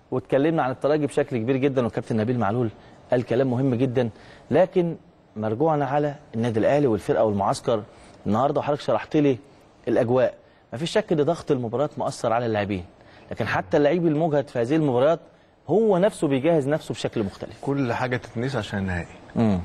واتكلمنا عن الترجي بشكل كبير جدا والكابتن نبيل معلول قال كلام مهم جدا لكن مرجوعنا على النادي الاهلي والفرقه والمعسكر النهارده وحضرتك شرحت لي الاجواء مفيش شك ان ضغط المباريات مؤثر على اللاعبين لكن حتى اللعيب المجهد في هذه المباريات هو نفسه بيجهز نفسه بشكل مختلف كل حاجه تتنسي عشان النهائي امم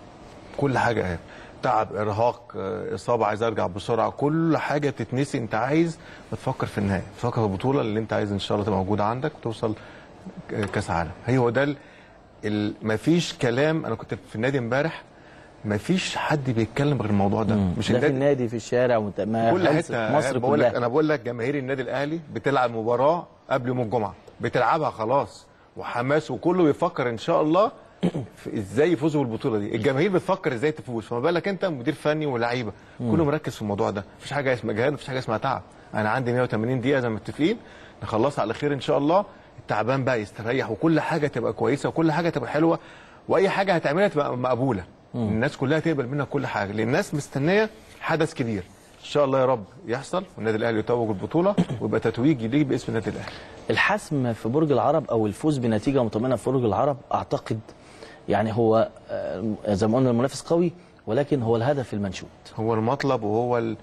كل حاجه اهي تعب ارهاق آه، اصابه عايز ارجع بسرعه كل حاجه تتنسي انت عايز بتفكر في النهائي بتفكر في البطوله اللي انت عايز ان شاء الله تبقى موجوده عندك وتوصل ك- كاس عالم هي هو ده ال- ال- مفيش كلام انا كنت في النادي امبارح مفيش حد بيتكلم غير الموضوع ده مش ده في النادي النادي في الشارع ومت... ما كل خلص حته مصر بقول لك كلها انا بقول لك جماهير النادي الاهلي بتلعب مباراه قبل يوم الجمعه بتلعبها خلاص وحماس وكله بيفكر ان شاء الله في ازاي يفوزوا بالبطوله دي الجماهير بتفكر ازاي تفوز فما بالك انت مدير فني ولاعيبه كله مركز في الموضوع ده مفيش حاجه اسمها جهاد مفيش حاجه اسمها تعب انا عندي 180 دقيقه زي ما متفقين نخلصها على خير ان شاء الله التعبان بقى يستريح وكل حاجه تبقى كويسه وكل حاجه تبقى حلوه واي حاجه هتعملها تبقى مقبوله الناس كلها تقبل منك كل حاجه لان الناس مستنيه حدث كبير ان شاء الله يا رب يحصل والنادي الاهلي يتوج البطوله ويبقى تتويج يليق باسم النادي الاهلي الحسم في برج العرب او الفوز بنتيجه مطمئنه في برج العرب اعتقد يعني هو آه، زي ما قلنا المنافس قوي ولكن هو الهدف المنشود هو المطلب وهو ال...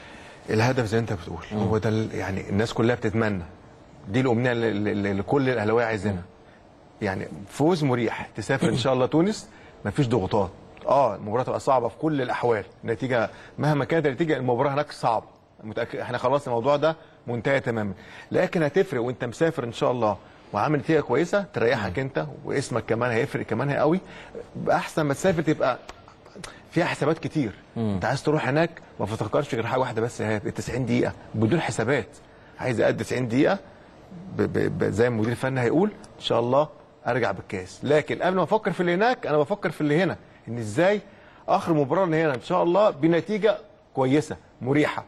الهدف زي انت بتقول هو ده ال... يعني الناس كلها بتتمنى دي الامنيه اللي, اللي اللي كل الاهلاويه عايزينها يعني فوز مريح تسافر ان شاء الله تونس مفيش ضغوطات اه المباراه تبقى صعبه في كل الاحوال النتيجه مهما كانت النتيجه المباراه هناك صعبه متأكد احنا خلاص الموضوع ده منتهي تماما لكن هتفرق وانت مسافر ان شاء الله وعامل نتيجه كويسه تريحك انت واسمك كمان هيفرق كمان قوي احسن ما تسافر تبقى فيها حسابات كتير انت عايز تروح هناك ما تفكرش غير حاجه واحده بس هي 90 دقيقه بدون حسابات عايز اقعد 90 دقيقه ب ب ب زي ما المدير الفني هيقول ان شاء الله ارجع بالكاس لكن قبل ما افكر في اللي هناك انا بفكر في اللي هنا ان ازاي اخر مباراه اللي هنا ان شاء الله بنتيجه كويسه مريحه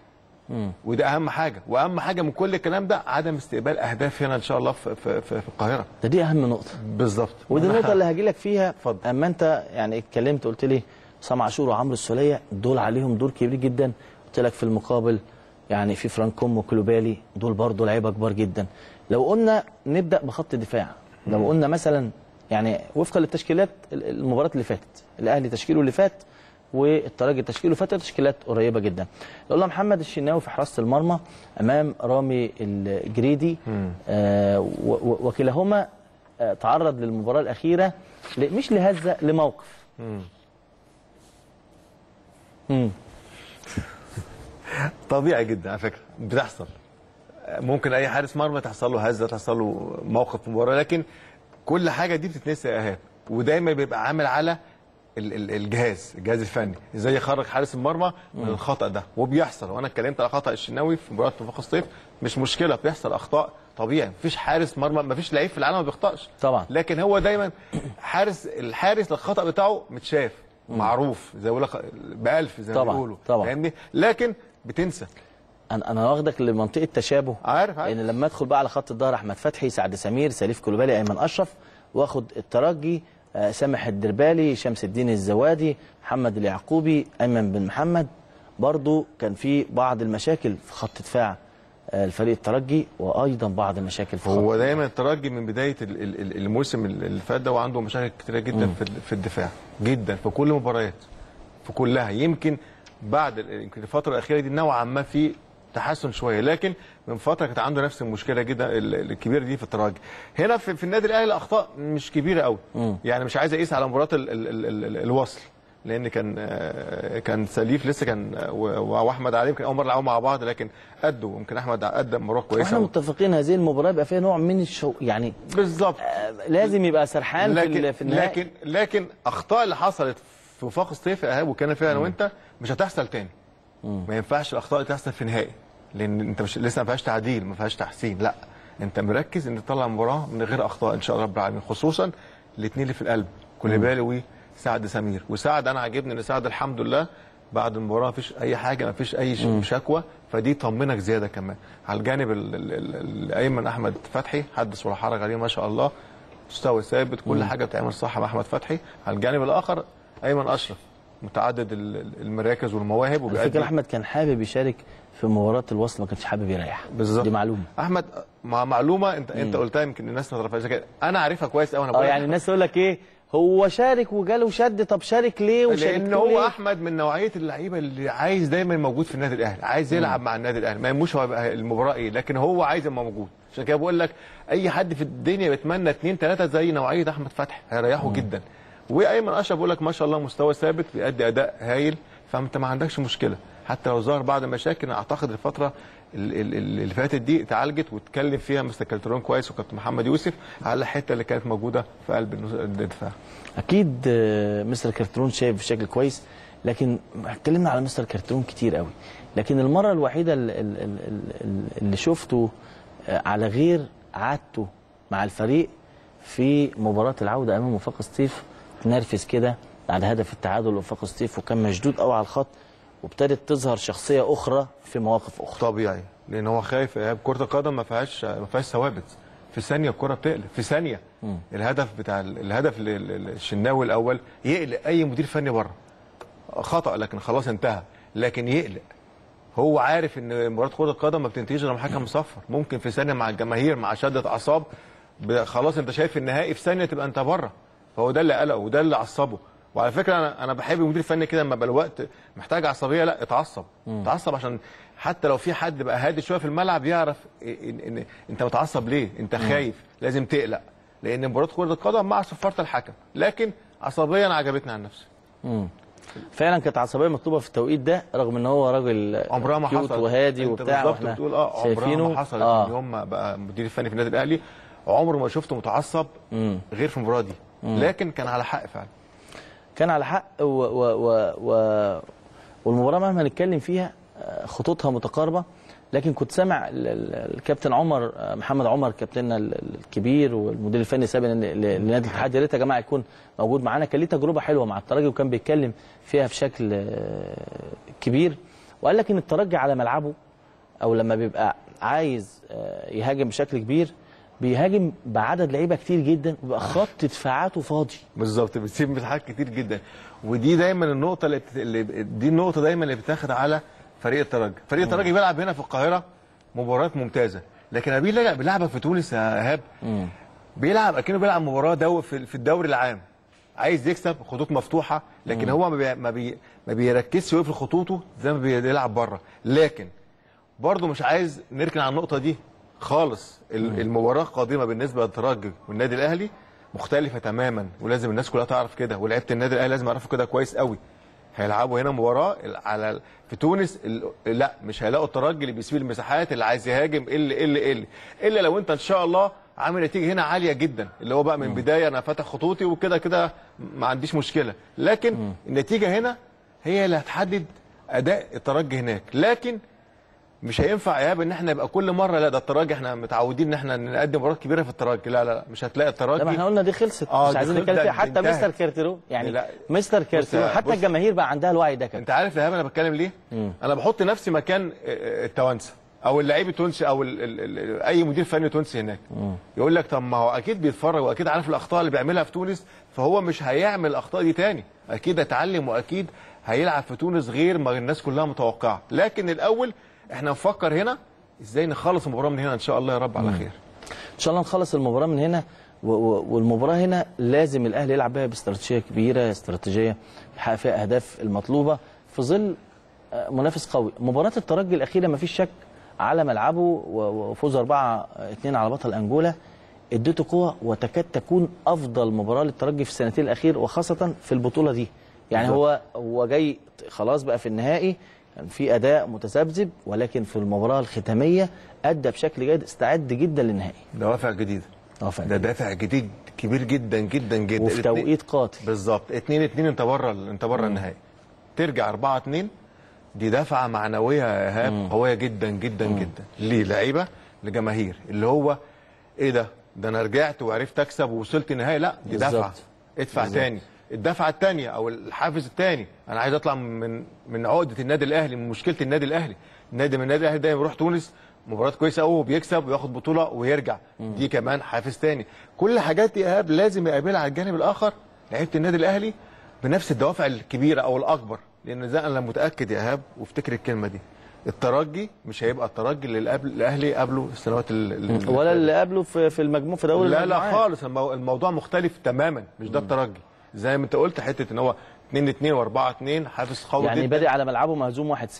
وده اهم حاجه واهم حاجه من كل الكلام ده عدم استقبال اهداف هنا ان شاء الله في في, في, في القاهره ده دي اهم نقطه بالظبط ودي النقطه اللي هاجي لك فيها اتفضل. اما انت يعني اتكلمت قلت لي حسام عاشور وعمرو السوليه دول عليهم دور كبير جدا قلت لك في المقابل يعني في فرانكوم وكلوبالي دول برضه لعيبه كبار جدا لو قلنا نبدا بخط الدفاع لو قلنا مثلا يعني وفقا للتشكيلات ال- المباريات اللي فاتت الاهلي تشكيله اللي فات والترجي تشكيله فات تشكيلات قريبه جدا لو قلنا محمد الشناوي في حراسه المرمى امام رامي الجريدي آه و- و- وكلاهما آه، تعرض للمباراه الاخيره ل- مش لهزه لموقف مم. طبيعي جدا على فكره بتحصل ممكن اي حارس مرمى تحصل له هزه تحصل له موقف في مباراه لكن كل حاجه دي بتتنسي يا ايهاب ودايما بيبقى عامل على ال- ال- الجهاز الجهاز الفني ازاي يخرج حارس المرمى من الخطا ده وبيحصل وانا اتكلمت على خطا الشناوي في مباراه وفاق الصيف مش مشكله بيحصل اخطاء طبيعي مفيش حارس مرمى مفيش لعيب في العالم ما بيخطاش طبعا. لكن هو دايما حارس الحارس الخطا بتاعه متشاف معروف زي ما بقول لك بألف زي ما طبعا، بيقولوا طبعا. فاهمني لكن بتنسى انا انا واخدك لمنطقه تشابه عارف عارف لان لما ادخل بقى على خط الظهر احمد فتحي سعد سمير سليف كلوبالي ايمن اشرف واخد الترجي آه، سامح الدربالي شمس الدين الزوادي محمد اليعقوبي ايمن بن محمد برضو كان في بعض المشاكل في خط دفاع آه، الفريق الترجي وايضا بعض المشاكل في خط هو دايما الترجي من بدايه ال- ال- ال- الموسم اللي فات ده وعنده مشاكل كتيره جدا في ال- في الدفاع جدا في كل المباريات في كلها يمكن بعد ال- يمكن الفتره الاخيره دي نوعا ما في تحسن شويه لكن من فتره كانت عنده نفس المشكله جدا ال- ال- الكبيره دي في الترجي هنا في, في النادي الاهلي الاخطاء مش كبيره قوي يعني مش عايز اقيس على مباراه ال- ال- ال- ال- ال- الوصل لان كان آه، كان سليف لسه كان آه، و- واحمد علي يمكن اول مره يلعبوا مع بعض لكن ادوا يمكن احمد قدم مباراه كويسه واحنا متفقين هذه المباراه يبقى فيها نوع من الشو يعني بالظبط آه، لازم يبقى سرحان في لكن ال- في النهائي لكن لكن اخطاء اللي حصلت في وفاق الصيف يا ايهاب وكان فيها انا وانت مش هتحصل تاني ما ينفعش الاخطاء دي تحصل في نهائي لان انت مش لسه ما فيهاش تعديل ما فيهاش تحسين لا انت مركز ان تطلع مباراه من غير اخطاء ان شاء الله رب العالمين خصوصا الاثنين اللي في القلب كوليبالي وسعد سمير وسعد انا عاجبني ان سعد الحمد لله بعد المباراه ما فيش اي حاجه ما فيش اي ش- شكوى فدي طمنك زياده كمان على الجانب ال- ال- ال- الايمن احمد فتحي حدث ولا حرج عليه ما شاء الله مستوى ثابت كل حاجه بتعمل صح مع احمد فتحي على الجانب الاخر ايمن اشرف متعدد ال- ال- المراكز والمواهب على وبيأدي فكره احمد كان حابب يشارك في مباراه الوصل ما كانش حابب يريح بالظبط. دي معلومه احمد مع معلومه انت انت قلتها يمكن الناس ما تعرفهاش كده انا عارفها كويس قوي انا اه بقول يعني الناس تقول لك ايه هو شارك وجاله شد طب شارك ليه وشارك لان هو احمد من نوعيه اللعيبه اللي عايز دايما موجود في النادي الاهلي عايز يلعب مع النادي الاهلي ما يهموش هو يبقى المباراه ايه لكن هو عايز يبقى موجود عشان كده بقول لك اي حد في الدنيا بيتمنى اثنين ثلاثه زي نوعيه احمد فتحي هيريحوا جدا وايمن اشرف بقول لك ما شاء الله مستوى ثابت بيأدي اداء هايل فانت ما عندكش مشكله حتى لو ظهر بعض المشاكل اعتقد الفتره ال- ال- ال- اللي فاتت دي اتعالجت واتكلم فيها مستر كالترون كويس وكابتن محمد يوسف على الحته اللي كانت موجوده في قلب النص- الدفاع اكيد آه، مستر كارترون شايف بشكل كويس لكن اتكلمنا على مستر كارترون كتير قوي لكن المره الوحيده ال- ال- ال- ال- اللي شفته آه، على غير عادته مع الفريق في مباراه العوده امام وفاق سطيف نرفز كده بعد هدف التعادل لوفاق سطيف وكان مشدود قوي على الخط وابتدت تظهر شخصيه اخرى في مواقف اخرى طبيعي لان هو خايف إيهاب كره القدم ما فيهاش ما فيهاش ثوابت في ثانيه الكره بتقلب في ثانيه الهدف بتاع ال- الهدف ال- ال- الشناوي الاول يقلق اي مدير فني بره خطا لكن خلاص انتهى لكن يقلق هو عارف ان مباراه كره القدم ما بتنتهيش غير لما حكم مصفر ممكن في ثانيه مع الجماهير مع شده اعصاب ب- خلاص انت شايف النهائي في ثانيه تبقى انت بره فهو ده اللي قلقه وده اللي عصبه وعلى فكره انا انا بحب المدير الفني كده لما يبقى الوقت محتاج عصبيه لا اتعصب اتعصب عشان حتى لو في حد بقى هادي شويه في الملعب يعرف ان, إن انت متعصب ليه انت خايف لازم تقلق لان مباراه كره القدم مع صفاره الحكم لكن عصبيا عجبتني عن نفسي فعلا كانت عصبيه مطلوبه في التوقيت ده رغم ان هو راجل عمرها ما كيوت حصل وهادي انت وبتاع بالظبط واحنا بتقول اه عمرها شايفينه ما حصلت آه. من يوم ما بقى مدير الفني في النادي الاهلي عمره ما شفته متعصب غير في المباراه دي لكن كان على حق فعلا كان على حق و و و و والمباراه مهما نتكلم فيها آه، خطوطها متقاربه لكن كنت سامع ال- ال- الكابتن عمر آه، محمد عمر كابتننا ال- ال- الكبير والمدير الفني السابق ل- ل- لنادي الاتحاد يا ريت يا جماعه يكون موجود معانا كان ليه تجربه حلوه مع الترجي وكان بيتكلم فيها بشكل آه، كبير وقال لك ان الترجي على ملعبه او لما بيبقى عايز آه، يهاجم بشكل كبير بيهاجم بعدد لعيبه كتير جدا بيبقى خط دفاعاته فاضي بالظبط بتسيب مساحات كتير جدا ودي دايما النقطه اللي, بت... اللي دي النقطه دايما اللي بتاخد على فريق الترجي فريق الترجي بيلعب هنا في القاهره مباريات ممتازه لكن لما بيلعب بيلعبك في تونس يا ايهاب بيلعب اكنه بيلعب مباراه دو في في الدوري العام عايز يكسب خطوط مفتوحه لكن هو ما, بي... ما, بي... ما بيركزش ويقفل خطوطه زي ما بيلعب بره لكن برضه مش عايز نركن على النقطه دي خالص ال- المباراه القادمه بالنسبه للترجي والنادي الاهلي مختلفه تماما ولازم الناس كلها تعرف كده ولعيبه النادي الاهلي لازم يعرفوا كده كويس قوي هيلعبوا هنا مباراه ال- على ال- في تونس ال- لا مش هيلاقوا الترجي اللي بيسيب المساحات اللي عايز يهاجم اللي اللي اللي الا لو انت ان شاء الله عامل نتيجه هنا عاليه جدا اللي هو بقى من بدايه انا فاتح خطوطي وكده كده ما عنديش مشكله لكن النتيجه هنا هي اللي هتحدد اداء الترجي هناك لكن مش هينفع ايهاب ان احنا يبقى كل مره لا ده الترجي احنا متعودين ان احنا نقدم مباريات كبيره في الترجي لا لا, لا مش هتلاقي الترجي طب احنا قلنا دي خلصت آه، مش دي عايزين خلصت، نتكلم فيها ده حتى انتهت. مستر كارتيرو يعني لا. مستر كارتيرو بص- حتى بص. الجماهير بقى عندها الوعي ده كده انت عارف يا ايهاب انا بتكلم ليه انا بحط نفسي مكان اه، اه، التوانسه او اللعيب التونسي او ال ال ال اي مدير فني تونسي هناك يقول لك طب ما هو اكيد بيتفرج واكيد عارف الاخطاء اللي بيعملها في تونس فهو مش هيعمل الاخطاء دي تاني اكيد اتعلم واكيد هيلعب في تونس غير ما الناس كلها متوقعه لكن الاول احنا نفكر هنا ازاي نخلص المباراه من هنا ان شاء الله يا رب على خير ان شاء الله نخلص المباراه من هنا و- و- والمباراه هنا لازم الاهلي يلعب بيها باستراتيجيه كبيره استراتيجيه يحقق فيها اهداف المطلوبه في ظل آه، منافس قوي مباراه الترجي الاخيره ما فيش شك على ملعبه و- وفوز 4 2 على بطل انجولا اديته قوه وتكاد تكون افضل مباراه للترجي في السنتين الاخير وخاصه في البطوله دي يعني هو هو جاي خلاص بقى في النهائي كان في اداء متذبذب ولكن في المباراه الختاميه ادى بشكل جيد استعد جدا للنهائي دوافع جديده دوافع ده جديدة. دافع جديد كبير جدا جدا جدا وفي الاتنين- توقيت قاتل بالظبط 2 2 انت بره انت بره النهائي ترجع 4 2 دي دفعه معنويه يا ايهاب قويه جدا جدا جدا ليه لعيبه لجماهير اللي هو ايه ده ده انا رجعت وعرفت اكسب ووصلت النهائي لا دي بالظبط. دفعه ادفع بالظبط. تاني الدفعه الثانيه او الحافز الثاني انا عايز اطلع من من عقده النادي الاهلي من مشكله النادي الاهلي النادي من النادي الاهلي دايما بيروح تونس مباراه كويسه قوي وبيكسب وياخد بطوله ويرجع دي كمان حافز تاني كل حاجات دي ايهاب لازم يقابلها على الجانب الاخر لعيبه النادي الاهلي بنفس الدوافع الكبيره او الاكبر لان زي انا متاكد يا ايهاب وافتكر الكلمه دي الترجي مش هيبقى الترجي اللي قبل الاهلي قبله السنوات ال- ال- ولا اللي قبله في في المجموع في دوري لا لا المجموعات. خالص المو- الموضوع مختلف تماما مش ده الترجي زي ما انت قلت حته ان هو 2 2 و4 2 حافظ قوي يعني جدا بادئ على ملعبه مهزوم 1-0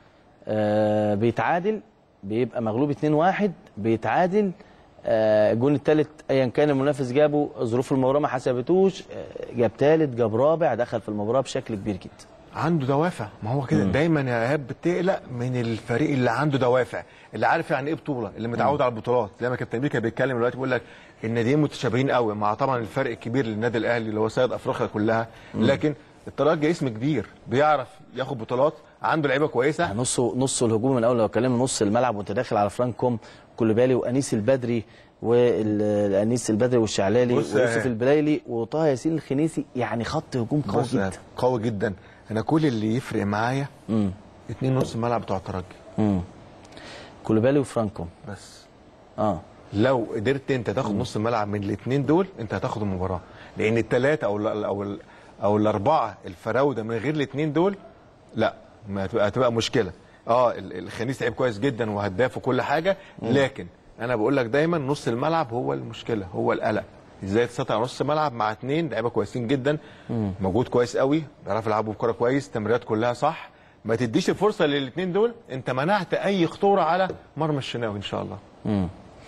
آه بيتعادل بيبقى مغلوب 2-1 بيتعادل آه الجون الثالث ايا كان المنافس جابه ظروف المباراه ما حسبتوش آه جاب ثالث جاب رابع دخل في المباراه بشكل كبير جدا عنده دوافع ما هو كده دايما يا ايهاب بتقلق من الفريق اللي عنده دوافع اللي عارف يعني ايه بطوله اللي متعود على البطولات زي ما كابتن أمير كان بيتكلم دلوقتي بيقول لك الناديين متشابهين قوي مع طبعا الفرق الكبير للنادي الاهلي اللي هو سيد افريقيا كلها لكن الترجي اسم كبير بيعرف ياخد بطولات عنده لعيبه كويسه نص نص الهجوم من اول لو اتكلم نص الملعب وانت داخل على فرانكوم كوليبالي وانيس البدري والانيس البدري والشعلالي بص يا ويوسف إيهاب. البلايلي وطه ياسين الخنيسي يعني خط هجوم قوي بص يا جدا قوي جدا انا كل اللي يفرق معايا امم اتنين نص الملعب بتوع الترجي امم كوليبالي وفرانكوم بس اه لو قدرت انت تاخد نص الملعب من الاثنين دول انت هتاخد المباراه لان الثلاثه او ال او ال او الاربعه الفراوده من غير الاثنين دول لا ما هتبقى هتبقى مشكله اه ال- الخنيس لعيب كويس جدا وهداف وكل حاجه لكن انا بقول لك دايما نص الملعب هو المشكله هو القلق ازاي تسيطر على نص الملعب مع اثنين لعيبه كويسين جدا موجود كويس قوي بيعرفوا يلعبوا بكره كويس تمريرات كلها صح ما تديش الفرصه للاثنين دول انت منعت اي خطوره على مرمى الشناوي ان شاء الله امم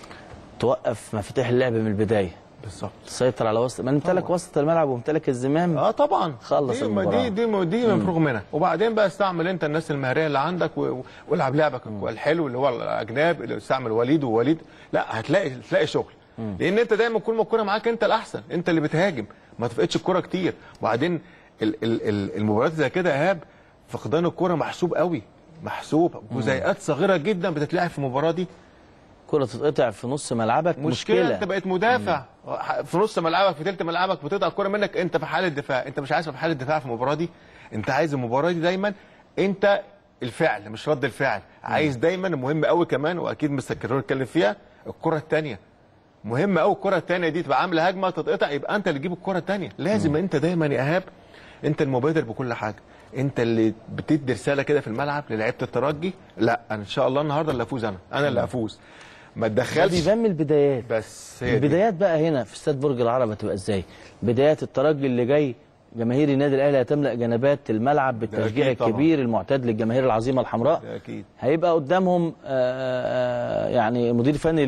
توقف مفاتيح اللعب من البدايه بالظبط تسيطر على وسط ما امتلك وسط الملعب وامتلك الزمام اه طبعا خلص دي المباراة. دي دي, دي مفروغ منها وبعدين بقى استعمل انت الناس المهاريه اللي عندك و- و- والعب لعبك الحلو اللي هو الاجناب اللي استعمل وليد ووليد لا هتلاقي هتلاقي شغل لان انت دايما كل ما الكوره معاك انت الاحسن انت اللي بتهاجم ما تفقدش الكوره كتير وبعدين ال- ال- ال- المباريات زي كده يا ايهاب فقدان الكوره محسوب قوي محسوب جزيئات صغيره جدا بتتلعب في المباراه دي كرة تتقطع في نص ملعبك مشكله, مشكلة, انت بقيت مدافع في نص ملعبك في ثلث ملعبك بتقطع الكوره منك انت في حاله دفاع انت مش عايز تبقى في حاله دفاع في المباراه دي انت عايز المباراه دي دايما انت الفعل مش رد الفعل عايز دايما مهم قوي كمان واكيد مستر كيرور اتكلم فيها الكره الثانيه مهم قوي الكره الثانيه دي تبقى عامله هجمه تتقطع يبقى انت اللي تجيب الكره الثانيه لازم انت دايما يا ايهاب انت المبادر بكل حاجه انت اللي بتدي رساله كده في الملعب للعيبه الترجي لا انا ان شاء الله النهارده اللي افوز انا انا اللي افوز ما ده تدخلش بيبان من البدايات بس هي دي. البدايات بقى هنا في استاد برج العرب هتبقى ازاي بدايات الترجي اللي جاي جماهير النادي الاهلي هتملا جنبات الملعب بالتشجيع أكيد طبعا. الكبير المعتاد للجماهير العظيمه الحمراء ده اكيد هيبقى قدامهم آه، آه، يعني مدير فني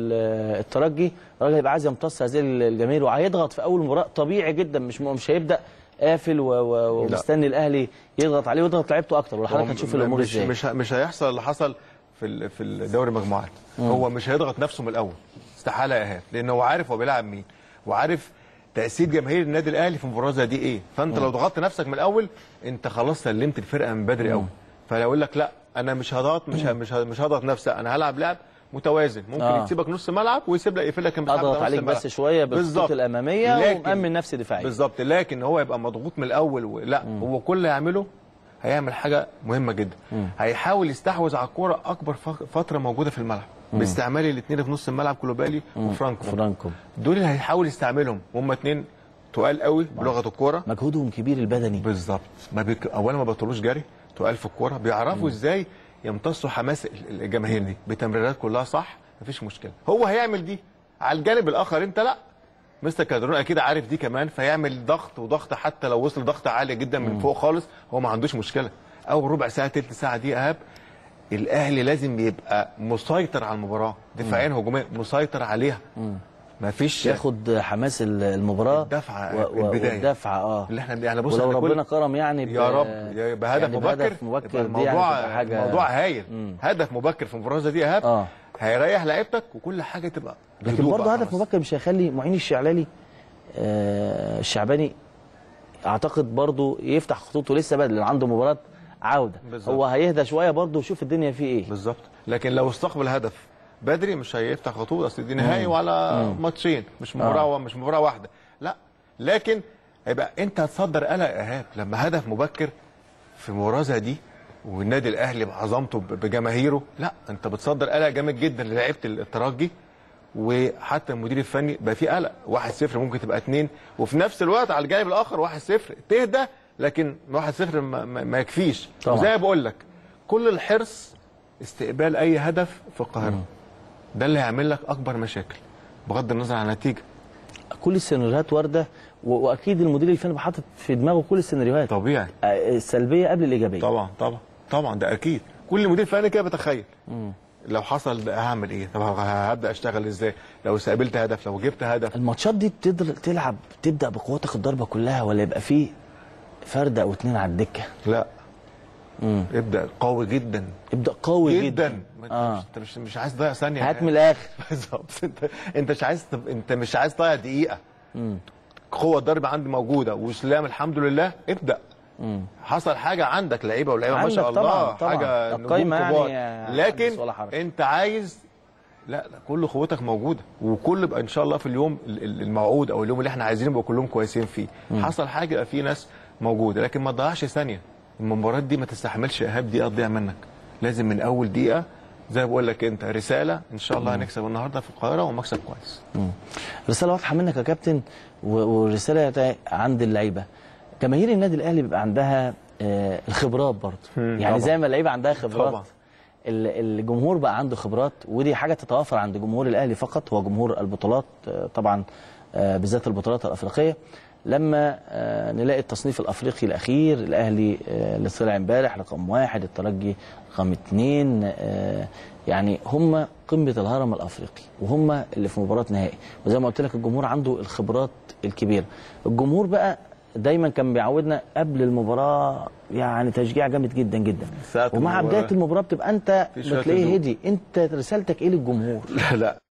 للترجي الراجل هيبقى عايز يمتص هذه الجماهير وهيضغط في اول مباراه طبيعي جدا مش مش هيبدا قافل و- و- ومستني الاهلي يضغط عليه ويضغط لعيبته اكتر هو وحضرتك هتشوف الامور مش ازاي مش مش هيحصل اللي حصل في ال- في الدوري المجموعات هو مش هيضغط نفسه من الاول استحاله يا ايهاب لان هو عارف هو بيلعب مين وعارف تاثير جماهير النادي الاهلي في مباراه زي دي ايه فانت لو ضغطت نفسك من الاول انت خلاص سلمت الفرقه من بدري قوي فيقول لك لا انا مش هضغط مش ه- مش ه- مش هضغط نفسي انا هلعب لعب متوازن ممكن آه. آه. يسيبك نص ملعب ويسيب لك يقفل لك المساحه اضغط بتاع نص عليك الملعب. بس شويه بالخطوط بالظبط. الاماميه لكن- ومامن نفسي دفاعيا بالظبط لكن هو يبقى مضغوط من الاول و... لا هو كل اللي يعمله هيعمل حاجه مهمه جدا هيحاول يستحوذ على الكوره اكبر ف- فتره موجوده في الملعب باستعمال الاثنين في نص الملعب كلوبالي وفرانكو فرانكو دول اللي هيحاول يستعملهم هم اثنين تقال قوي بلغه الكوره مجهودهم كبير البدني بالظبط ما بيك... اولا ما بطلوش جري تقال في الكوره بيعرفوا ازاي يمتصوا حماس ال- الجماهير دي بتمريرات كلها صح مفيش مشكله هو هيعمل دي على الجانب الاخر انت لا مستر كادرون اكيد عارف دي كمان فيعمل ضغط وضغط حتى لو وصل ضغط عالي جدا من فوق خالص هو ما عندوش مشكله اول ربع ساعه تلت ساعه دي اهاب الاهلي لازم يبقى مسيطر على المباراه دفاعيا هجوميا مسيطر عليها ما فيش ياخد حماس المباراه الدفعة، و- و- البداية. والدفعه اه اللي احنا يعني بص ولو إحنا كل- ربنا كرم يعني ب- يا رب يا- بهدف يعني مبكر بهدف مبكر يبقى دي الموضوع هتبقى حاجه الموضوع هايل مم. هدف مبكر في المباراه زي دي يا ايهاب اه هيريح لعيبتك وكل حاجه تبقى لكن بهدوء برضه بقى هدف خلاص. مبكر مش هيخلي معين الشعلالي آه الشعباني اعتقد برضه يفتح خطوطه لسه بدري لأن عنده مباراه عوده بالظبط. هو هيهدى شويه برضه ويشوف الدنيا فيه ايه بالظبط لكن لو استقبل هدف بدري مش هيفتح خطوط اصل دي نهائي ولا ماتشين مش مباراه مش مباراه واحده لا لكن هيبقى انت هتصدر قلق يا ايهاب لما هدف مبكر في مباراه زي دي والنادي الاهلي بعظمته ب- بجماهيره لا انت بتصدر قلق جامد جدا للعيبه الترجي وحتى المدير الفني بقى في قلق 1-0 ممكن تبقى 2 وفي نفس الوقت على الجانب الاخر 1-0 تهدى لكن 1-0 ما, ما, ما يكفيش طبعا. وزي ما بقول لك كل الحرص استقبال اي هدف في القاهره ده اللي هيعمل لك اكبر مشاكل بغض النظر عن النتيجه كل السيناريوهات وارده و- واكيد المدير الفني بيبقى حاطط في دماغه كل السيناريوهات طبيعي آه، السلبيه قبل الايجابيه طبعا طبعا طبعا ده اكيد كل مدير فني كده بتخيل لو حصل ده هعمل ايه طب هبدا اشتغل ازاي لو استقبلت هدف لو جبت هدف الماتشات دي بتقدر تلعب تبدا بقوتك الضربه كلها ولا يبقى فيه فرد او اتنين على الدكه لا ابدا قوي جدا ابدا قوي جدا, جدا ما انت آه. مش انت مش, مش عايز تضيع ثانيه هات من الاخر بالظبط انت انت مش عايز تب... انت مش عايز تضيع دقيقه قوه الضرب عندي موجوده وسلام الحمد لله ابدا حصل حاجه عندك لعيبه ولعيبه ما شاء عندك الله طبعاً، طبعاً. حاجه نجوم القايمة يعني كبار حدث لكن ولا حرج. انت عايز لا لا كل قوتك موجوده وكل بقى ان شاء الله في اليوم ال- ال- الموعود او اليوم اللي احنا عايزينه يبقى كلهم كويسين فيه حصل حاجه يبقى في ناس موجوده لكن ما تضيعش ثانيه المباراه دي ما تستحملش ايهاب دقيقه تضيع منك لازم من اول دقيقه زي ما بقول لك انت رساله ان شاء الله هنكسب النهارده في القاهره ومكسب كويس رساله واضحه منك يا كابتن و- والرساله تا- عند اللعيبه جماهير النادي الاهلي بيبقى عندها آه، الخبرات برضه مم، يعني طبعاً. زي ما اللعيبه عندها خبرات طبعاً. ال- الجمهور بقى عنده خبرات ودي حاجه تتوافر عند جمهور الاهلي فقط هو جمهور البطولات آه، طبعا آه، بالذات البطولات الافريقيه لما آه، نلاقي التصنيف الافريقي الاخير الاهلي آه، اللي طلع امبارح رقم واحد الترجي رقم اثنين آه، يعني هم قمه الهرم الافريقي وهم اللي في مباراه نهائي وزي ما قلت لك الجمهور عنده الخبرات الكبيره الجمهور بقى دايما كان بيعودنا قبل المباراه يعني تشجيع جامد جدا جدا ساعة ومع المباراة بدايه المباراه بتبقى انت في شوية بتلاقيه هدوء. هدي انت رسالتك ايه للجمهور لا لا